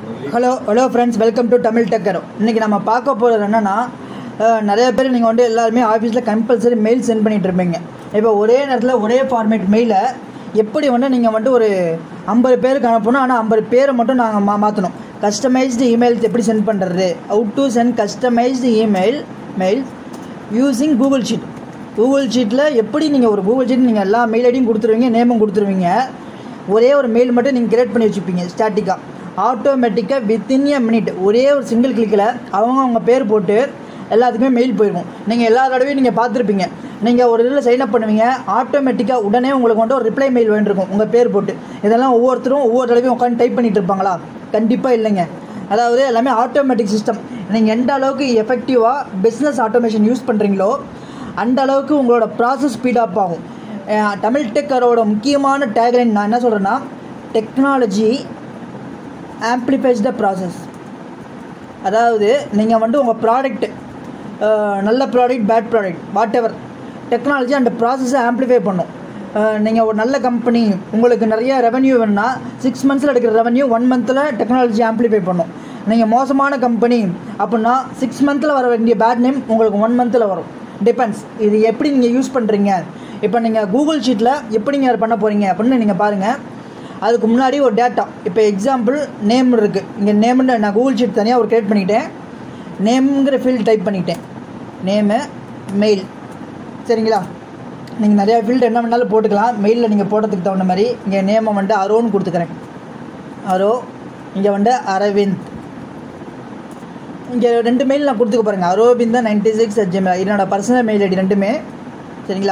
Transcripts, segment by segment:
hello hello friends welcome to Tamil Takkar இன்றைக்கி நம்ம பார்க்க போகிறது என்னென்னா அஹ், நிறைய பேர் நீங்கள் வந்து எல்லாருமே ஆஃபீஸில் கம்பல்சரி மெயில் சென்ட் பண்ணிட்டு இருப்பீங்க இப்போ ஒரே நேரத்தில் ஒரே ஃபார்மேட் மெயிலை எப்படி வந்து நீங்கள் வந்து ஒரு ஐம்பது பேருக்கு அனுப்பணும் ஆனால் ஐம்பது பேரை மட்டும் நாங்கள் மா மாற்றணும் கஸ்டமைஸ்டு இமெயில் எப்படி சென்ட் பண்ணுறது how to send customised email mail using Google Sheet Google ஷீட்டில் எப்படி நீங்கள் ஒரு கூகுள் ஷீட் நீங்கள் எல்லா மெயில் ஐடியும் கொடுத்துருவீங்க நேமும் கொடுத்துருவீங்க ஒரே ஒரு மெயில் மட்டும் நீங்கள் கிரியேட் பண்ணி வச்சுப்பீங்க ஸ்டாட்டிக்காக ஆட்டோமேட்டிக்காக வித்தின் எ மினிட் ஒரே ஒரு சிங்கிள் கிளிக்கில் அவங்க அவங்க பேர் போட்டு எல்லாத்துக்குமே மெயில் போயிருக்கும் நீங்கள் எல்லா தடவையும் நீங்கள் பார்த்துருப்பீங்க நீங்கள் ஒரு இதில் சைன் அப் பண்ணுவீங்க ஆட்டோமேட்டிக்காக உடனே உங்களுக்கு வந்துட்டு ஒரு ரிப்ளை மெயில் வேண்டியிருக்கும் உங்கள் பேர் போட்டு இதெல்லாம் ஒவ்வொருத்தரும் ஒவ்வொரு தடவையும் உட்காந்து டைப் பண்ணிட்டு இருப்பாங்களா கண்டிப்பாக இல்லைங்க அதாவது எல்லாமே ஆட்டோமேட்டிக் சிஸ்டம் நீங்கள் எந்த அளவுக்கு எஃபெக்டிவாக பிஸ்னஸ் ஆட்டோமேஷன் யூஸ் பண்ணுறீங்களோ அந்த அளவுக்கு உங்களோட ப்ராசஸ் ஸ்பீடப் ஆகும் அஹ் தமிழ் டெக்கரோட முக்கியமான டேக்லைன் நான் என்ன சொல்கிறேன்னா டெக்னாலஜி ஆம்ப்ளிஃபைஸ் த ப்ராசஸ் அதாவது நீங்கள் வந்து உங்கள் ப்ராடக்ட் நல்ல product bad product whatever technology அந்த ப்ராசஸை ஆம்ப்ளிஃபை பண்ணும் நீங்கள் ஒரு நல்ல கம்பெனி உங்களுக்கு நிறைய ரெவன்யூ வேணும்னா சிக்ஸ் மந்த்ஸில் எடுக்கிற ரெவன்யூ ஒன் மந்தில் டெக்னாலஜி ஆம்ப்ளிஃபை பண்ணும் நீங்கள் மோசமான கம்பெனி அப்படின்னா சிக்ஸ் மந்தில் வர வேண்டிய பேட் நேம் உங்களுக்கு ஒன் மந்தில் வரும் டிபெண்ட்ஸ் இது எப்படி நீங்கள் யூஸ் பண்ணுறீங்க இப்போ நீங்கள் கூகுள் ஷீட்டில் எப்படி நீங்கள் அதை பண்ண போகிறீங்க அப்படின்னு நீங்கள் பாருங்கள் அதுக்கு முன்னாடி ஒரு டேட்டா இப்போ எக்ஸாம்பிள் நேம் இருக்குது இங்கே நேம்னு நான் கூகுள் ஷீட் தனியாக ஒரு கிரியேட் பண்ணிக்கிட்டேன் நேம்ங்கிற ஃபீல்டு டைப் பண்ணிக்கிட்டேன் நேமு மெயில் சரிங்களா நீங்கள் நிறையா ஃபீல்டு என்ன வேணாலும் போட்டுக்கலாம் மெயிலில் நீங்கள் போடுறதுக்கு தகுந்த மாதிரி இங்கே நேமை வந்துட்டு அரோன்னு கொடுத்துக்கிறேன் அரோ இங்கே வந்துட்டு அரவிந்த் இங்கே ரெண்டு மெயில் நான் கொடுத்துக்க பாருங்கள் Arobinda ninety six at Gmail என்னோட பர்சனல் மெயில் ஐடி ரெண்டுமே சரிங்களா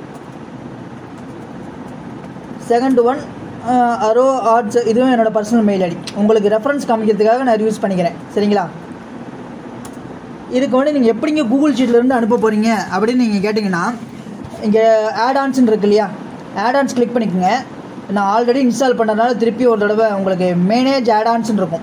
செகண்ட் ஒன் அரோ ஆர்ட்ஸ் இதுவும் என்னோட பர்சனல் மெயில் ஐடி உங்களுக்கு ரெஃபரன்ஸ் காமிக்கிறதுக்காக நான் யூஸ் பண்ணிக்கிறேன் சரிங்களா இதுக்கு வந்து நீங்கள் எப்படிங்க கூகுள் ஷீட்லேருந்து அனுப்ப போகிறீங்க அப்படின்னு நீங்கள் கேட்டிங்கன்னா இங்கே ஆட் ஆன்ஸ்னு இருக்கு இல்லையா ஆட் ஆன்ஸ் கிளிக் பண்ணிக்கோங்க நான் ஆல்ரெடி இன்ஸ்டால் பண்ணுறதுனால திருப்பி ஒரு தடவை உங்களுக்கு மேனேஜ் ஆட் ஆன்ஸ்னு இருக்கும்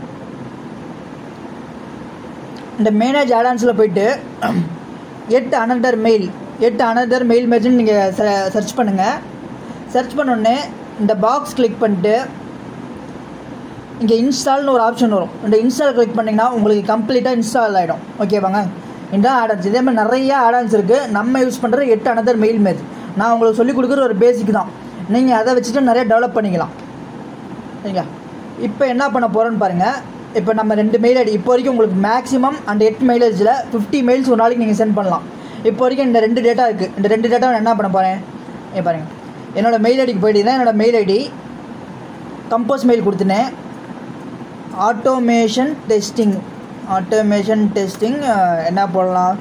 இந்த மேனேஜ் ஆட் ஆன்ஸில் போயிட்டு add another mail add another mail மெஜன் நீங்கள் சர்ச் பண்ணுங்கள் சர்ச் பண்ணோடனே இந்த பாக்ஸ் கிளிக் பண்ணிட்டு இங்கே இன்ஸ்டால்னு ஒரு ஆப்ஷன் வரும் இந்த இன்ஸ்டால் கிளிக் பண்ணிங்கன்னா உங்களுக்கு கம்ப்ளீட்டாக இன்ஸ்டால் ஆகிடும் ஓகேவாங்க இதான் ஆடான்ஸ் இதே மாதிரி நிறைய ஆடான்ஸ் இருக்குது நம்ம யூஸ் பண்ணுறது எட்டு அனதர் மெயில் மேஜ் நான் உங்களுக்கு சொல்லிக் கொடுக்குற ஒரு பேசிக் தான் நீங்கள் அதை வச்சுட்டு நிறைய டெவலப் பண்ணிக்கலாம் சரிங்களா இப்போ என்ன பண்ண போகிறோன்னு பாருங்கள் இப்போ நம்ம ரெண்டு மெயில் ஐடி இப்போ வரைக்கும் உங்களுக்கு மேக்ஸிமம் அந்த எட்டு மெயிலேஜில் ஃபிஃப்டி மெயில்ஸ் ஒரு நாளைக்கு நீங்கள் சென்ட் பண்ணலாம் இப்போ வரைக்கும் இந்த ரெண்டு டேட்டா இருக்குது இந்த ரெண்டு டேட்டா நான் என்ன பண்ண போகிறேன் ஏ பாருங்கள் என்னோடய மெயில் ஐடிக்கு போயிட்டீங்கன்னா என்னோடய மெயில் ஐடி கம்போஸ் மெயில் கொடுத்துனேன் ஆட்டோமேஷன் டெஸ்டிங் ஆட்டோமேஷன் டெஸ்டிங் என்ன போடலாம்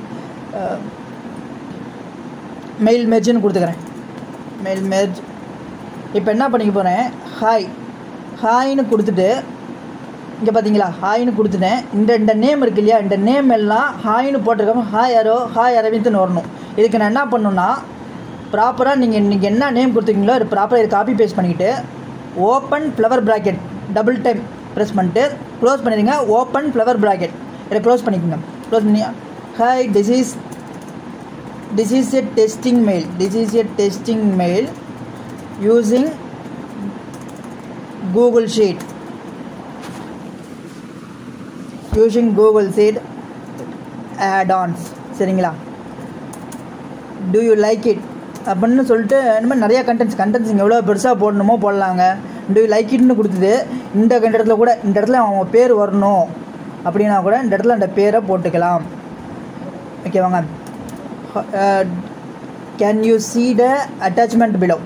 மெயில் மெர்ஜ்னு கொடுத்துக்கிறேன் மெயில் மெர்ஜ் இப்போ என்ன பண்ணிக்க போகிறேன் ஹாய் ஹாய்னு கொடுத்துட்டு இங்கே பார்த்தீங்களா ஹாய்னு கொடுத்துட்டேன் இந்த இந்த நேம் இருக்கு இல்லையா இந்த நேம் எல்லாம் ஹாய்னு போட்டிருக்கோம் ஹாய் அரோ ஹாய் அரவிந்த்னு வரணும் இதுக்கு நான் என்ன பண்ணணும்னா ப்ராப்பராக நீங்கள் இன்றைக்கி என்ன நேம் கொடுத்துருக்கீங்களோ அது ப்ராப்பராக இது காப்பி பேஸ்ட் பண்ணிக்கிட்டு open flower bracket double time press பண்ணிட்டு க்ளோஸ் பண்ணிடுங்க ஓப்பன் ஃப்ளவர் ப்ராக்கெட் இதை க்ளோஸ் பண்ணிக்கோங்க க்ளோஸ் பண்ணி hi this is this is a testing mail this is a testing mail using Google sheet using Google sheet add ons சரிங்களா to you like it அப்படின்னு சொல்லிட்டு இந்த மாதிரி நிறையா கண்டென்ட்ஸ் கண்டென்ட்ஸ் இங்கே எவ்வளோ பெருசாக போடணுமோ போடலாங்க டு யூ லைக் இட்னு கொடுத்தது இந்த இடத்துல கூட இந்த இடத்துல அவங்க பேர் வரணும் அப்படின்னா கூட இந்த இடத்துல அந்த பேரை போட்டுக்கலாம் ஓகேவாங்க can you see the attachment below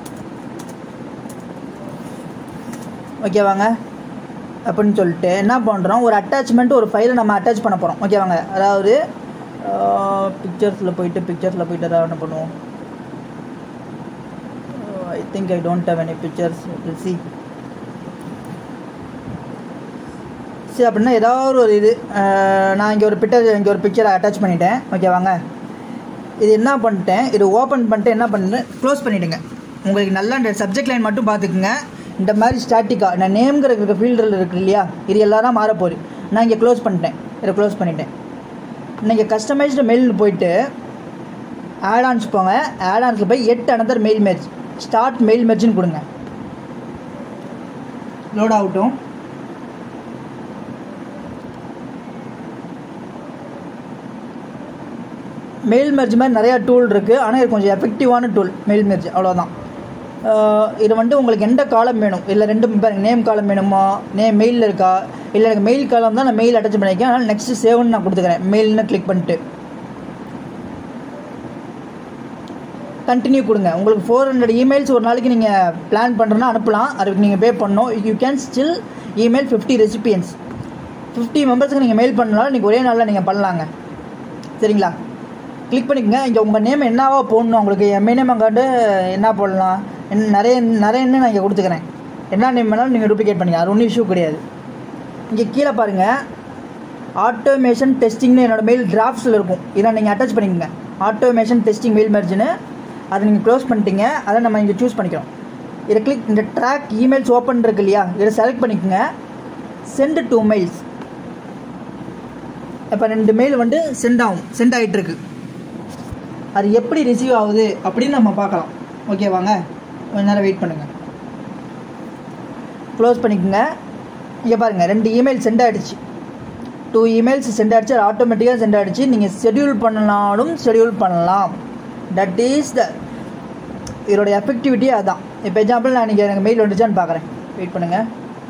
ஓகேவாங்க அப்படின்னு சொல்லிட்டு என்ன பண்ணுறோம் ஒரு அட்டாச்மெண்ட் ஒரு ஃபைலை நம்ம அட்டாச் பண்ண போகிறோம் ஓகேவாங்க அதாவது பிக்சர்ஸில் போயிட்டு பிக்சர்ஸில் போயிட்டு ஏதாவது என்ன பண்ணுவோம் I think I don't have any pictures சி சரி அப்படின்னா ஏதாவது ஒரு இது அஹ், நான் இங்கே ஒரு பிக்சர் இங்கே ஒரு பிக்சரை அட்டாச் பண்ணிட்டேன் ஓகேவாங்க இது என்ன பண்ணிட்டேன் இது ஓப்பன் பண்ணிட்டு என்ன பண்ணேன் க்ளோஸ் பண்ணிவிடுங்க உங்களுக்கு நல்லா இந்த சப்ஜெக்ட் லைன் மட்டும் பார்த்துக்குங்க இந்த மாதிரி ஸ்டாட்டிக்காக நான் நேம்ங்கிற இருக்க ஃபீல்டில் இருக்கு இல்லையா இது எல்லாரும் மாற போகுது நான் இங்கே க்ளோஸ் பண்ணிட்டேன் இதை க்ளோஸ் பண்ணிட்டேன் நீங்கள் கஸ்டமைஸ்டு மெயில் போயிட்டு ஆட் ஆன்ஸ் போங்க ஆட் ஆன்ஸில் போய் add another mail merge start mail மெர்ஜ்னு கொடுங்க லோட் ஆகட்டும் மெயில் மெர்ஜ் மாதிரி நிறையா டூல் இருக்குது ஆனால் இது கொஞ்சம் எஃபெக்டிவான டூல் மெயில் மெர்ஜ் அவ்வளோதான் ஆஹ் இது வந்து உங்களுக்கு எந்த காலம் வேணும் இல்லை ரெண்டு பாருங்க நேம் காலம் வேணுமா நேம் மெயிலில் இருக்கா இல்லை எனக்கு மெயில் காலம் தான் நான் மெயில் அட்டாச் பண்ணியிருக்கேன் அதனால் நெக்ஸ்ட் சேவ்னு நான் கொடுத்துக்கிறேன் மெயில்னு கிளிக் பண்ணிட்டு கண்டினியூ கொடுங்க உங்களுக்கு ஃபோர் ஹண்ட்ரட் இமெயில்ஸ் ஒரு நாளைக்கு நீங்கள் பிளான் பண்ணுறேன்னா அனுப்பலாம் அதுக்கு நீங்கள் பே பண்ணணும் you can still email fifty recipients fifty மெம்பர்ஸுக்கு நீங்கள் மெயில் பண்ணலாம் நீங்கள் ஒரே நாளில் நீங்கள் பண்ணலாங்க சரிங்களா கிளிக் பண்ணிக்கங்க இங்கே உங்கள் நேம் என்னவா போடணும் உங்களுக்கு எம்ஏ நேம் அங்காண்டு என்ன போடலாம் என்ன நிறைய நிறைய எண்ணம் நான் இங்கே கொடுத்துக்கிறேன் என்ன நேம் வேணாலும் நீங்கள் டூப்ளிகேட் பண்ணிங்க அது ஒன்றும் இஷ்யூ கிடையாது இங்கே கீழே பாருங்கள் ஆட்டோமேஷன் டெஸ்டிங்னு என்னோட மெயில் டிராஃப்ட்ஸில் இருக்கும் இதை நீங்கள் அட்டாச் பண்ணிக்கோங்க ஆட்டோமேஷன் டெஸ்டிங் மெயில் மெர்ஜ்னு அதை நீங்கள் க்ளோஸ் பண்ணிட்டீங்க அதை நம்ம இங்கே சூஸ் பண்ணிக்கிறோம் இதை கிளிக் இந்த ட்ராக் இமெயில்ஸ் ஓப்பன் இருக்கு இல்லையா இதை செலக்ட் பண்ணிக்கோங்க சென்ட் டூ மெயில்ஸ் இப்போ ரெண்டு மெயில் வந்து சென்ட் ஆகும் சென்ட் ஆகிட்டு இருக்கு அது எப்படி ரிசீவ் ஆகுது அப்படின்னு நம்ம பார்க்கலாம் ஓகேவாங்க கொஞ்ச நேரம் வெயிட் பண்ணுங்கள் க்ளோஸ் பண்ணிக்கோங்க இங்கே பாருங்கள் ரெண்டு இமெயில் சென்ட் ஆகிடுச்சு டூ இமெயில்ஸ் சென்ட் ஆகிடுச்சு அது ஆட்டோமேட்டிக்காக சென்ட் ஆகிடுச்சு நீங்கள் ஷெட்யூல் பண்ணனாலும் ஷெட்யூல் பண்ணலாம் தட் இஸ் த இதோட எஃபெக்டிவிட்டி அதுதான் இப்போ எக்ஸாம்பிள் நான் இன்றைக்கி எனக்கு மெயில் வந்துச்சான்னு பார்க்குறேன் வெயிட் பண்ணுங்கள்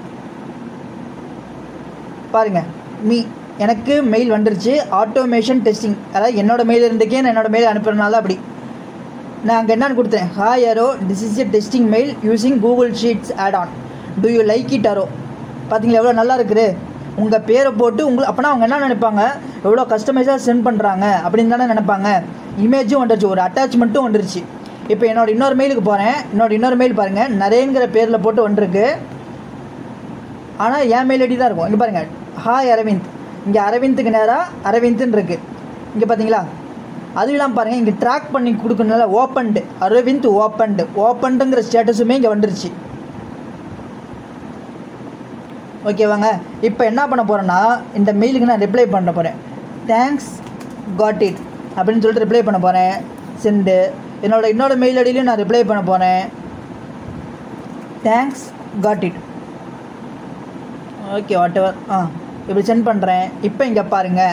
பாருங்கள் மீ எனக்கு மெயில் வந்துருச்சு ஆட்டோமேஷன் டெஸ்டிங் அதாவது என்னோட மெயில் இருந்துக்கே நான் என்னோட மெயில் அனுப்புறதுனால அப்படி நான் அங்கே என்னன்னு கொடுத்தேன் hi Aro this is a testing mail using Google sheets add on to you like it Aro பார்த்தீங்களா எவ்வளோ நல்லா இருக்குது உங்கள் பேரை போட்டு உங்களுக்கு அப்போனா அவங்க என்ன நினைப்பாங்க எவ்வளோ கஸ்டமைஸாக சென்ட் பண்ணுறாங்க அப்படின்னு தானே நினைப்பாங்க இமேஜும் வந்துருச்சு ஒரு அட்டாச்மெண்ட்டும் வந்துருச்சு இப்போ என்னோட இன்னொரு மெயிலுக்கு போகிறேன் என்னோட இன்னொரு மெயில் பாருங்கள் நரேங்கிற பேரில் போட்டு வந்துருக்கு ஆனால் என் மெயில் ஐடி தான் இருக்கும் இங்கே பாருங்கள் ஹாய் அரவிந்த் இங்கே அரவிந்துக்கு நேராக அரவிந்த்னு இருக்குது இங்கே பார்த்தீங்களா அதுவும் இல்லாமல் பாருங்கள் இங்கே ட்ராக் பண்ணி கொடுக்கணும்ல ஓப்பன்டு அரவிந்த் ஓப்பன்டு ஓப்பன்டுங்கிற ஸ்டேட்டஸுமே இங்கே வந்துருச்சு ஓகேவாங்க இப்போ என்ன பண்ண போகிறேன்னா இந்த மெயிலுக்கு நான் ரிப்ளை பண்ண போகிறேன் தேங்க்ஸ் காட் இட் அப்படின்னு சொல்லிட்டு ரிப்ளை பண்ண போகிறேன் சென்டு என்னோட இன்னொரு மெயில் ஐடியிலையும் நான் ரிப்ளை பண்ண போகிறேன் thanks got it okay whatever ah இப்படி சென்ட் பண்ணுறேன் இப்போ இங்கே பாருங்கள்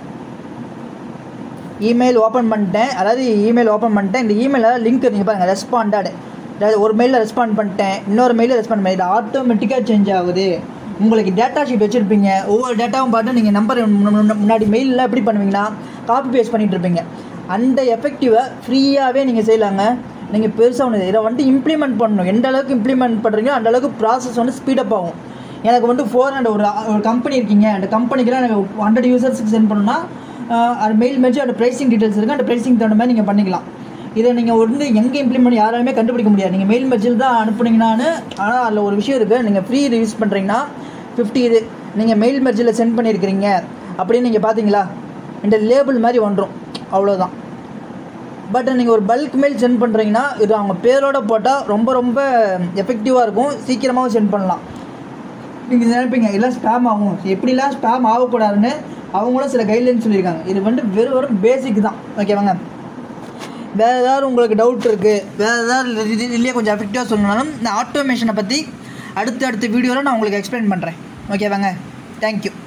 இமெயில் ஓப்பன் பண்ணிட்டேன் அதாவது இமெயில் ஓப்பன் பண்ணிட்டேன் இந்த இமெயிலில் லிங்க் நீங்கள் பாருங்கள் ரெஸ்பாண்டட் அதாவது ஒரு மெயிலில் ரெஸ்பாண்ட் பண்ணிட்டேன் இன்னொரு மெயிலில் ரெஸ்பாண்ட் பண்ணி இது ஆட்டோமேட்டிக்காக சேஞ்ச் ஆகுது உங்களுக்கு டேட்டா ஷீட் வச்சுருப்பீங்க ஒவ்வொரு டேட்டாவும் பார்த்து நீங்கள் நம்பர் முன்னாடி மெயிலில் எப்படி பண்ணுவீங்கன்னா காப்பி பேஸ்ட் பண்ணிகிட்டு இருப்பீங்க அந்த எஃபெக்டிவை ஃப்ரீயாகவே நீங்கள் செய்யலாங்க நீங்கள் பெருசாக ஒன்று இதை வந்துட்டு இம்ப்ளிமெண்ட் பண்ணணும் எந்த அளவுக்கு இம்ப்ளிமெண்ட் பண்ணுறீங்களோ அந்த அளவுக்கு ப்ராசஸ் வந்து ஸ்பீடப் ஆகும் எனக்கு வந்து ஃபோர் ஹண்ட்ரட் ஒரு ஒரு கம்பெனி இருக்கீங்க அந்த கம்பெனிக்கெலாம் எனக்கு ஹண்ட்ரட் யூசர்ஸுக்கு சென்ட் பண்ணணும்னா அது மெயில் மெச்சு அந்த ப்ரைஸிங் டீட்டெயில்ஸ் இருக்குது அந்த ப்ரைஸிங் தகுந்த மாதிரி நீங்கள் பண்ணிக்கலாம் இதை நீங்கள் வந்து எங்கே இம்ப்ளிமெண்ட் யாராலுமே கண்டுபிடிக்க முடியாது நீங்கள் மெயில் மெச்சில் தான் அனுப்புனீங்கன்னான்னு ஆனால் அதில் ஒரு விஷயம் இருக்குது நீங்கள் ஃப்ரீ யூஸ் பண்ணுறீங்கன்னா ஃபிஃப்டி இது நீங்கள் மெயில் மெர்ஜில் சென்ட் பண்ணியிருக்கிறீங்க அப்படின்னு நீங்கள் பார்த்தீங்களா இந்த லேபிள் மாதிரி வந்துடும் அவ்வளோதான் பட் நீங்கள் ஒரு பல்க் மெயில் சென்ட் பண்ணுறீங்கன்னா இது அவங்க பேரோட போட்டால் ரொம்ப ரொம்ப எஃபெக்டிவாக இருக்கும் சீக்கிரமாகவும் சென்ட் பண்ணலாம் நீங்கள் நினைப்பீங்க எல்லாம் ஸ்பேம் ஆகும் எப்படிலாம் ஸ்பேம் ஆகக்கூடாதுன்னு அவங்களும் சில கைட்லைன் சொல்லியிருக்காங்க இது வந்து வெறும் வெறும் பேசிக் தான் ஓகேவாங்க வேறு ஏதாவது உங்களுக்கு டவுட் இருக்குது வேறு ஏதாவது இது இதுலேயே கொஞ்சம் எஃபெக்டிவாக சொல்லணும்னாலும் இந்த ஆட்டோமேஷனை பற்றி அடுத்த அடுத்த வீடியோவில் நான் உங்களுக்கு எக்ஸ்பிளைன் பண்ணுறேன் ஓகேவாங்க தேங்க்யூ